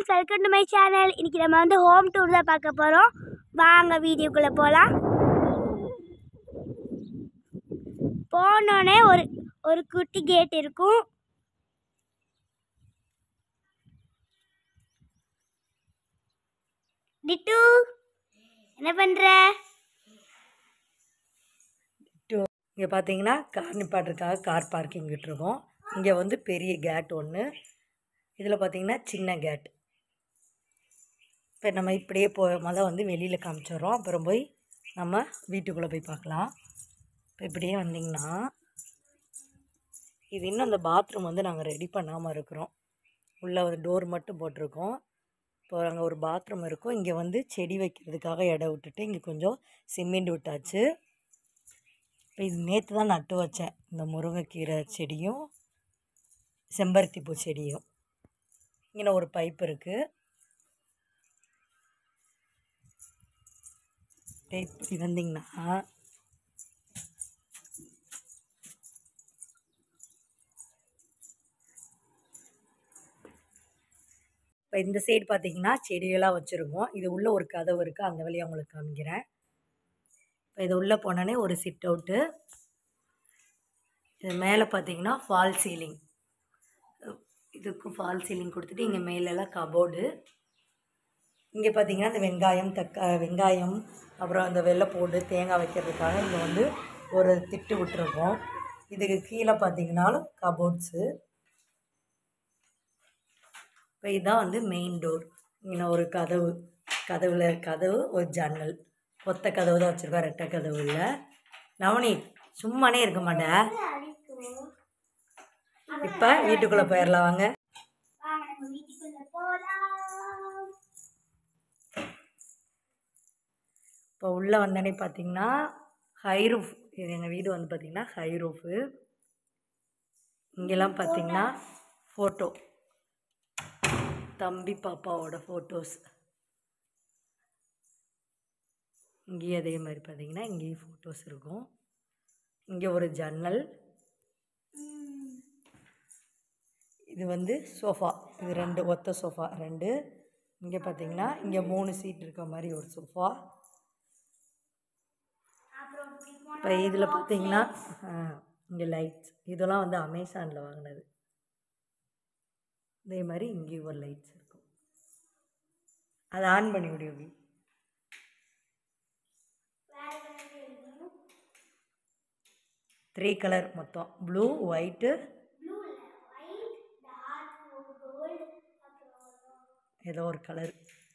Friends welcome to my channel இன்றைக்கி நம்ம வந்து ஹோம் டூர் தான் பார்க்க போகிறோம் வாங்க வீடியோக்குள்ளே போகலாம் போனோடனே ஒரு ஒரு குட்டி கேட் இருக்கும் டிட்டு என்ன பண்ணுற இங்கே பார்த்தீங்கன்னா கார் நிப்பாட்டுறதுக்காக கார் பார்க்கிங் விட்டுருக்கோம் இங்கே வந்து பெரிய கேட் ஒன்று இதில் பார்த்தீங்கன்னா சின்ன கேட் இப்போ நம்ம இப்படியே போ மொதல் வந்து வெளியில் காமிச்சிடுறோம் அப்புறம் போய் நம்ம வீட்டுக்குள்ளே போய் பார்க்கலாம் இப்போ இப்படியே வந்தீங்கன்னா இது இன்னும் அந்த பாத்ரூம் வந்து நாங்கள் ரெடி பண்ணாமல் இருக்கிறோம் உள்ளே ஒரு டோர் மட்டும் போட்டிருக்கோம் இப்போ அங்கே ஒரு பாத்ரூம் இருக்கும் இங்கே வந்து செடி வைக்கிறதுக்காக இடம் விட்டுட்டு இங்கே கொஞ்சம் சிமெண்ட் விட்டாச்சு இப்போ இது நேற்று தான் நட்டு வச்சேன் இந்த முருங்கைக்கீரை செடியும் செம்பருத்தி பூ செடியும் இங்கே ஒரு பைப் இருக்குது இப்படி வந்தீங்கன்னா இப்போ இந்த சைடு பார்த்தீங்கன்னா செடியெல்லாம் வச்சுருக்கோம் இது உள்ளே ஒரு கதவு இருக்குது அந்த வழியாக உங்களுக்கு காமிக்கிறேன் இப்போ இது உள்ளே போனோடனே ஒரு சிட் அவுட்டு இது மேலே பார்த்தீங்கன்னா ஃபால் சீலிங் இதுக்கும் ஃபால் சீலிங் கொடுத்துட்டு இங்கே மேலெல்லாம் கபோர்டு இங்கே பார்த்தீங்கன்னா இந்த வெங்காயம் தக்கா வெங்காயம் அப்புறம் அந்த வெள்ளைப்பூண்டு தேங்காய் வைக்கிறதுக்காக இங்கே வந்து ஒரு திட்டு விட்டுருக்கோம் இதுக்கு கீழே பார்த்தீங்கன்னாலும் கபோர்ட்ஸு இப்போ இதுதான் வந்து மெயின் டோர் இங்கே ஒரு கதவு கதவுல கதவு ஒரு ஜன்னல் ஒத்த கதவு தான் வச்சுருக்கோம் ரெட்டை கதவு இல்லை நவனீத் சும்மானே இருக்க மாட்டேன் இப்போ வீட்டுக்குள்ளே போயிடலாம் வாங்க வாங்க நம்ம வீட்டுக்குள்ளே போகலாம் இப்போ உள்ளே வந்தோடனே பார்த்தீங்கன்னா ஹை ரூஃப் இது எங்கள் வீடு வந்து பார்த்திங்கன்னா ஹை ரூஃபு இங்கெல்லாம் பார்த்தீங்கன்னா ஃபோட்டோ தம்பி பாப்பாவோட ஃபோட்டோஸ் இங்கேயும் அதே மாதிரி பார்த்தீங்கன்னா இங்கேயும் ஃபோட்டோஸ் இருக்கும் இங்கே ஒரு ஜன்னல் இது வந்து சோஃபா இது ரெண்டு ஒத்த சோஃபா ரெண்டு இங்கே பார்த்தீங்கன்னா இங்கே மூணு சீட் இருக்க மாதிரி ஒரு சோஃபா இப்போ இதில் பார்த்தீங்கன்னா இங்கே லைட்ஸ் இதெல்லாம் வந்து அமேசானில் வாங்கினது இதே மாதிரி இங்கேயும் ஒரு லைட்ஸ் இருக்கும் அதை ஆன் பண்ணி விடுவி த்ரீ கலர் மொத்தம் ப்ளூ ஒயிட்டு ஏதோ ஒரு கலர்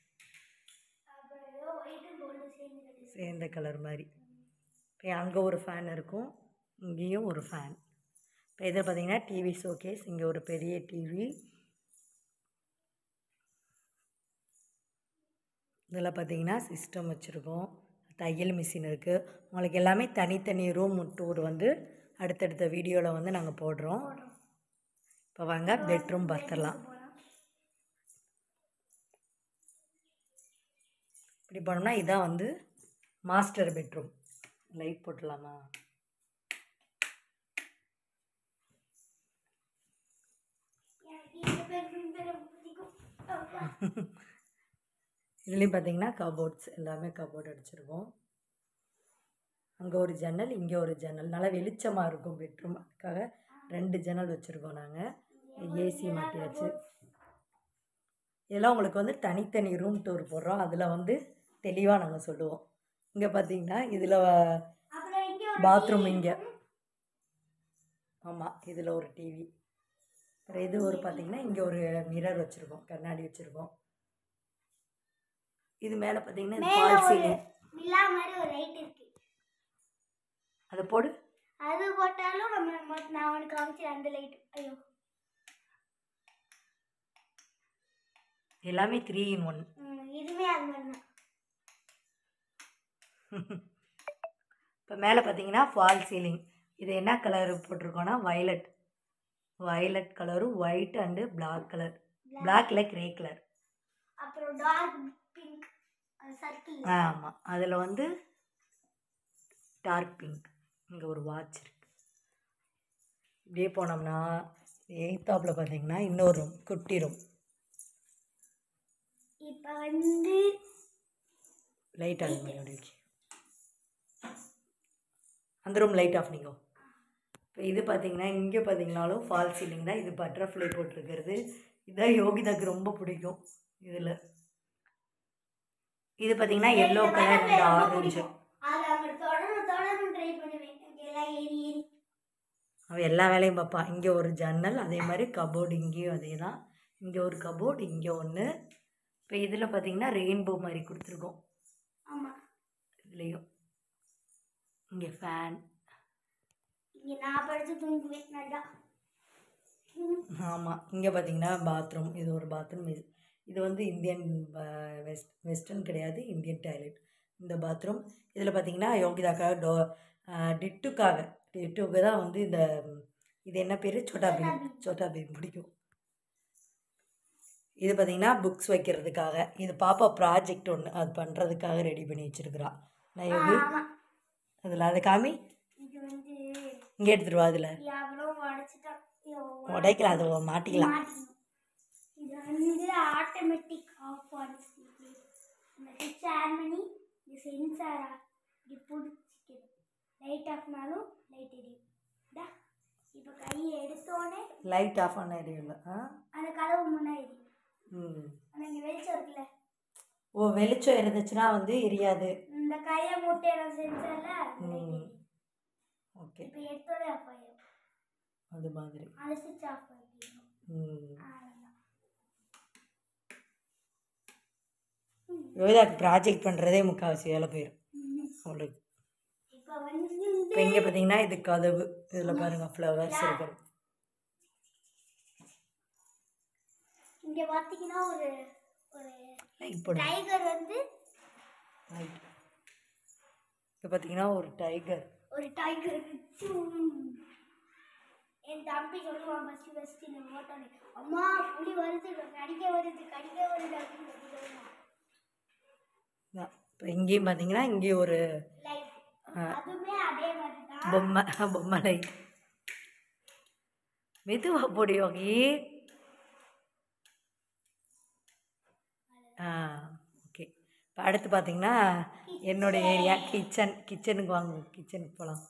சேர்ந்த கலர் மாதிரி இப்போ அங்கே ஒரு ஃபேன் இருக்கும் இங்கேயும் ஒரு ஃபேன் இப்போ இதில் பார்த்தீங்கன்னா டிவி ஷோகேஸ் இங்கே ஒரு பெரிய டிவி இதில் பார்த்தீங்கன்னா சிஸ்டம் வச்சுருக்கோம் தையல் மிஷின் இருக்குது உங்களுக்கு எல்லாமே தனித்தனி ரூம் டூர் வந்து அடுத்தடுத்த வீடியோவில் வந்து நாங்கள் போடுறோம் இப்போ வாங்க பெட்ரூம் பார்த்துடலாம் இப்படி பண்ணோம்னா இதான் வந்து மாஸ்டர் பெட்ரூம் லைட் போட்டுடலாமா இதுலேயும் பார்த்தீங்கன்னா கபோர்ட்ஸ் எல்லாமே கபோர்ட் அடிச்சிருக்கோம் அங்கே ஒரு ஜன்னல் இங்கே ஒரு ஜன்னல் நல்லா வெளிச்சமாக இருக்கும் பெட்ரூம் அதுக்காக ரெண்டு ஜன்னல் வச்சுருக்கோம் நாங்கள் ஏசி மாட்டியாச்சு இதெல்லாம் உங்களுக்கு வந்து தனித்தனி ரூம் டூர் போடுறோம் அதில் வந்து தெளிவாக நாங்கள் சொல்லுவோம் இங்கே பார்த்தீங்கன்னா இதில் பாத்ரூம் இங்கே ஆமாம் இதில் ஒரு டிவி அப்புறம் இது ஒரு பார்த்தீங்கன்னா இங்கே ஒரு மிரர் வச்சுருக்கோம் கண்ணாடி வச்சுருக்கோம் இது மேலே பார்த்தீங்கன்னா இது ஃபால் சீலிங் விழா மாதிரி ஒரு லைட் இருக்கு அதை போடு அது போட்டாலும் நம்ம மொத்த- நான் உனக்கு காமிச்சேன் அந்த லைட் ஐயோ எல்லாமே த்ரீ இன் ஒன் ம், இதுவுமே அது மாதிரி தான் இப்போ மேலே பார்த்தீங்கன்னா ஃபால் சீலிங் இது என்ன கலர் போட்டிருக்கோன்னா வயலட் வயலட் கலரும் ஒயிட் அண்டு பிளாக் கலர் பிளாக்ல கிரே கலர் அப்புறம் டார்க் பிங்க் சர்க்கிள் ஆமாம் அதில் வந்து டார்க் பிங்க் இங்கே ஒரு வாட்ச் இருக்கு இப்படியே போனோம்னா எய்த்தாப்பில் பார்த்தீங்கன்னா இன்னொரு ரூம் குட்டி ரூம் இப்போ வந்து லைட் ஆன் பண்ணி அப்படி வைக்க அந்த ரூம் லைட் ஆஃப் பண்ணிக்கோ இப்போ இது பார்த்தீங்கன்னா இங்கே பார்த்தீங்கனாலும் ஃபால் சீலிங் தான் இது பட்டர்ஃப்ளை போட்டிருக்கிறது இதான் யோகிதாக்கு ரொம்ப பிடிக்கும் இதில் இது பார்த்தீங்கன்னா எல்லோ கலர் இந்த ஆரஞ்சு அது அங்கே தொடர்ந்து தொடர்ந்து ட்ரை பண்ணுவேன் அங்கே எல்லாம் ஏறி ஏறி அவன் எல்லா வேலையும் பார்ப்பான் இங்கே ஒரு ஜன்னல் அதே மாதிரி கபோர்டு இங்கேயும் அதே தான் இங்கே ஒரு கபோர்டு இங்கே ஒன்று இப்போ இதில் பார்த்தீங்கன்னா ரெயின்போ மாதிரி கொடுத்துருக்கோம் ஆமாம் இதுலேயும் இங்கே ஃபேன் இங்கே நான் படுத்து தூங்குவேன் நல்லா ம். ஆமாம் இங்கே பார்த்தீங்கன்னா பாத்ரூம் இது ஒரு பாத்ரூம் இது இது வந்து இந்தியன் ப- வெஸ்ட் வெஸ்டர்ன் கிடையாது இந்தியன் டாய்லெட் இந்த பாத்ரூம் இதில் பார்த்தீங்கன்னா யோகிதாக்காக டோ டிட்டுக்காக டிட்டுக்கு தான் வந்து இந்த ம், இது என்ன பேர் சோட்டா பீம் சோட்டா பீம் பிடிக்கும் இது பார்த்தீங்கன்னா புக்ஸ் வைக்கிறதுக்காக இது பாப்பா ப்ராஜெக்ட் ஒன்று அது பண்ணுறதுக்காக ரெடி பண்ணி வச்சுருக்குறா நான் யோகி ஆமாம் அதில் அதை காமி இது வந்து இங்கே எடுத்துட்டு வா அதில் எவ்வளோ உடச்சிட்டான் உடைக்கல அதை மாட்டிக்கலாம் மாட்டிக்கணும். இது வந்து ஆட்டோமேட்டிக் ஆஃப் ஆனிச்சு இந்த சுவிட்ச் ஆன் பண்ணி இந்த சென்சாரா இப்படி பிடிச்சிக்குது லைட் ஆஃப்னாலும் லைட் எரியும் இந்தா இப்போ கையை எடுத்தோடனே லைட் ஆஃப் ஆன எரியும் ஆ அந்த கதவு முன்னாடி எரியும் ம் ஆனால் இங்கே வெளிச்சம் இருக்குல்ல ஓ வெளிச்சம் இருந்துச்சுன்னா வந்து எரியாது இந்த கையை மூட்டையில சென்சாரில் லைட் ம். எரியும் ஓகே இப்போ எடுத்தோடனே ஆஃப் ஆயிடும் அது மாதிரி அந்த சுவிட்ச் ஆஃப் ஆகிடும் ம் அவ்வளோதான் யோகிதாக்கு ப்ராஜெக்ட் பண்ணுறதே முக்கால்வாசி வேலை போயிடும் அவளுக்கு இப்போ வந்து இப்போ இங்கே பார்த்தீங்கன்னா இது கதவு இதில் பாருங்கள் ஃப்ளவர்ஸ் இருக்கிறது இங்கே பார்த்தீங்கன்னா ஒரு ஒரு லைட் போடு டைகர் வந்து லைட் இப்போ பார்த்தீங்கன்னா ஒரு டைகர் ஒரு டைகர் என் தம்பி சொல்லுவான் ஃபஸ்ட்டு ஃபஸ்ட்டு இந்த மோட்டார் அம்மா புலி வருது கடிக்க வருது கடிக்க வருது அப்படின்னு சொல்லி சொல்லுவான் இப்போ இங்கேயும் பார்த்தீங்கன்னா இங்கேயும் ஒரு லைட் ஆ, அதுவுமே அதே மாதிரி தான் பொம்மை பொம்மை லைட் மெதுவா போடு யோகி ஆ ஓகே இப்போ அடுத்து பார்த்தீங்கன்னா என்னோட ஏரியா கிச்சன் கிச்சனுக்கு வாங்க கிச்சனுக்கு போகலாம்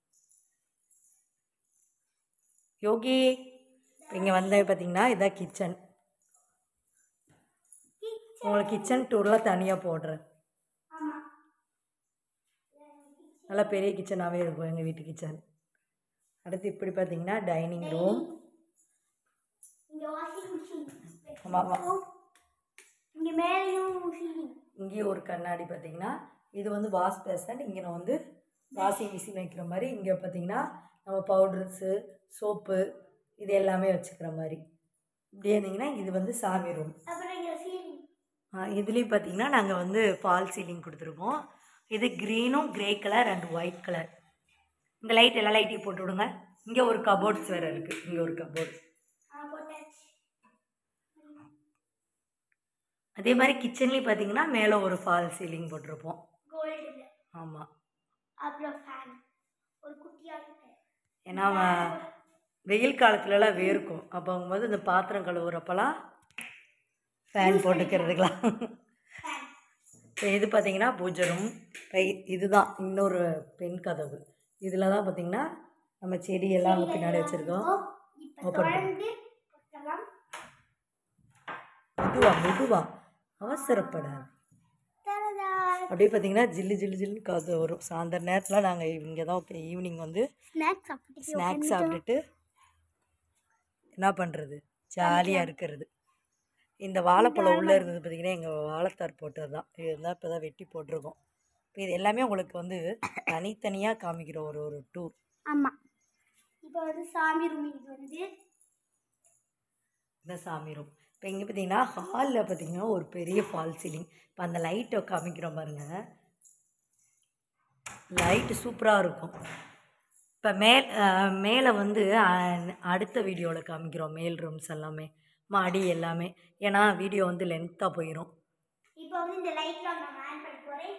யோகி இப்போ இங்கே வந்த பார்த்தீங்கன்னா இதான் கிச்சன் உங்களுக்கு கிச்சன் டூரில் தனியாக போடுறேன் ஆமாம் நல்லா பெரிய கிச்சனாகவே இருக்கும் எங்கள் வீட்டு கிச்சன் அடுத்து இப்படி பார்த்தீங்கன்னா டைனிங் ரூம் இங்கே வாஷிங் மிஷின் ஆமாம் ஆமாம் இங்கே மேலேயும் சீலிங் இங்கேயும் ஒரு கண்ணாடி பார்த்தீங்கன்னா இது வந்து வாஷ் பேசன் இங்கே நான் வந்து வாஷிங் மிஷின் வைக்கிற மாதிரி இங்கே பார்த்தீங்கன்னா நம்ம பவுடர்ஸு சோப்பு இது எல்லாமே வச்சுக்கிற மாதிரி இப்படியே இருந்தீங்கன்னா இது வந்து சாமி ரூம் அப்புறம் இங்கே சீலிங் இதுலேயும் பார்த்தீங்கன்னா நாங்கள் வந்து ஃபால் சீலிங் கொடுத்துருக்கோம் இது க்ரீனும் grey colour and white colour இந்த லைட் எல்லா லைட்டையும் போட்டு விடுங்க இங்கே ஒரு கபோர்ட்ஸ் வேறு இருக்குது இங்கே ஒரு கபோர்ட் ஆ போட்டாச்சு அதே மாதிரி கிச்சன்லேயும் பார்த்தீங்கன்னா மேலே ஒரு ஃபால் சீலிங் போட்டிருப்போம் கோல்டில் ஆமாம் அப்புறம் ஃபேன் ஒரு குட்டியான fan. ஏன்னா அவன் வெயில் காலத்துலலாம் வேர்க்கும் அப்போ போது இந்த பாத்திரம் கழுவுறப்பெல்லாம் ஃபேன் போட்டுக்கிறதுக்கெலாம் ஃபேன் இப்போ இது பார்த்தீங்கன்னா பூஜை ரூம் இப்போ இ- இதுதான் இன்னொரு பெண் கதவு இதில் தான் பார்த்தீங்கன்னா நம்ம செடி எல்லாம் அங்கே பின்னாடி வச்சுருக்கோம் இப்போ Open பண்ணு. தொடர்ந்து பார்க்கலாம் மெதுவா மெதுவா அவசரப்படாது தரதா அப்படியே பார்த்தீங்கன்னா ஜில்லு ஜில்லு ஜில்லுன்னு காது வரும் சாயந்தர நேரத்தில் நாங்கள் இங்கே தான் இப்போ ஈவினிங் வந்து ஸ்நாக்ஸ் சாப்பிட்டு ஸ்நாக்ஸ் சாப்பிட்டுட்டு என்ன பண்ணுறது ஜாலியாக இருக்கிறது இந்த வாழைப்பழம் உள்ளே இருந்தது பார்த்தீங்கன்னா எங்கள் வாழைத்தார் போட்டது தான் இதுதான் இப்போ தான் வெட்டி போட்டிருக்கோம் இப்போ இது எல்லாமே உங்களுக்கு வந்து தனித்தனியாக காமிக்கிற ஒரு ஒரு டூர் ஆமாம் இப்போ வந்து சாமி ரூம் இது வந்து இந்த சாமி ரூம் இப்போ இங்கே பார்த்தீங்கன்னா ஹாலில் பார்த்தீங்கன்னா ஒரு பெரிய ஃபால் சீலிங் இப்போ அந்த லைட்டை காமிக்கிறோம் பாருங்கள் லைட்டு சூப்பராக இருக்கும் இப்போ மேல் அஹ், மேலே வந்து அஹ், அடுத்த வீடியோவில் காமிக்கிறோம் மேல் ரூம்ஸ் எல்லாமே மாடி எல்லாமே ஏன்னா வீடியோ வந்து லென்த்தாக போயிடும் இப்போ வந்து இந்த லைட்லாம் நான் ஆன் பண்ண போகிறேன்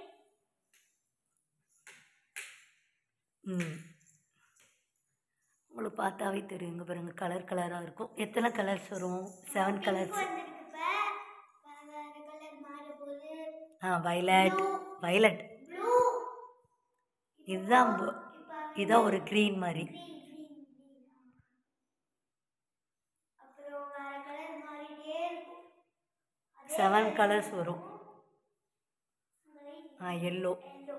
ம் உங்களுக்கு பார்த்தாவே தெரியும் இங்கே பாருங்கள் கலர் கலராக இருக்கும் எத்தனை கலர்ஸ் வரும் செவன் கலர்ஸ் வந்துருக்கு இப்போ வேறு வேறு கலர் மாறி ஆ வயலட் வயலட் ப்ளூ இதுதான் பு- இப்போ இதான் ஒரு க்ரீன் மாதிரி க்ரீன் க்ரீன் க்ரீன் அப்புறம் வேற கலர் மாறிட்டே இருக்கும் அதே செவன் கலர்ஸ் வரும் மாதிரி ஆ எல்லோ எல்லோ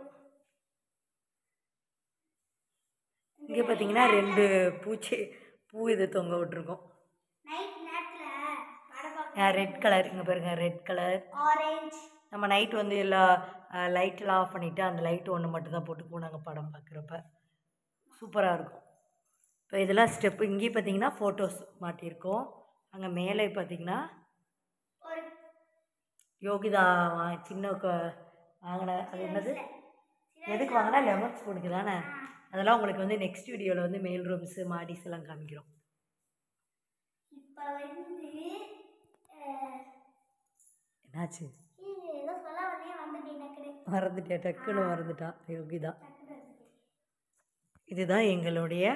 இங்கே பார்த்தீங்கன்னா ரெண்டு பூச்சி பூ இது தொங்க விட்டுருக்கோம் நைட் நேரத்தில் படம் பார்க்க ரெட் கலர் இங்கே பாருங்க ரெட் கலர் ஆரஞ்சு நம்ம நைட் வந்து எல்லா லைட்டெல்லாம் ஆஃப் பண்ணிவிட்டு அந்த லைட் ஒன்று மட்டும் தான் போட்டுக்குவோம் நாங்கள் படம் பார்க்குறப்ப சூப்பராக இருக்கும் இப்போ இதெல்லாம் ஸ்டெப்பு இங்கேயே பார்த்தீங்கன்னா ஃபோட்டோஸ் மாட்டியிருக்கோம் அங்கே மேலே பார்த்தீங்கன்னா ஒரு யோகிதா வா- சின்ன க- வாங்கின அது என்னது எதுக்கு வாங்கினா லெமன் ஸ்பூனுக்கு தானே அதெல்லாம் உங்களுக்கு வந்து நெக்ஸ்ட் வீடியோவில் வந்து மேல் ரூம்ஸு மாடிஸ் எல்லாம் காமிக்கிறோம் இப்போ வந்து அஹ், என்னாச்சு இது ஏதோ சொல்ல வந்தே வந்துட்டு எனக்கு மறந்துட்டேன் டக்குன்னு மறந்துட்டா யோகிதா டக்குனு வந்துட்டு. இதுதான் எங்களுடைய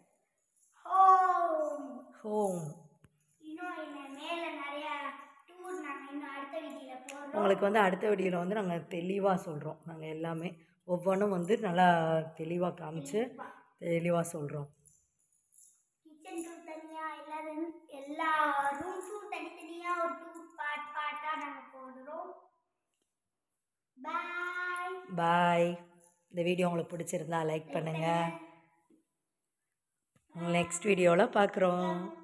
ஹோம் ஹோம் இன்னும் என்ன மேலே நிறைய டூர் நாங்கள் இன்னும் அடுத்த வீடியோவில் போடுறோம் உங்களுக்கு வந்து அடுத்த வீடியோவில் வந்து நாங்கள் தெளிவாக சொல்கிறோம் நாங்கள் எல்லாமே ஒவ்வொன்றும் வந்து நல்லா தெளிவாக காமிச்சு தெளிவாக சொல்கிறோம் கிச்சன் ரூம் தனியாக எல்லாரும் எல்லா ரூம்ஸும் தனித்தனியாக ஒரு டூர் பார்ட் பார்ட்டாக நாங்கள் போடுறோம் பாய் பாய் இந்த வீடியோ உங்களுக்கு பிடிச்சிருந்தா லைக் பண்ணுங்கள் நெக்ஸ்ட் வீடியோவில் பார்க்குறோம்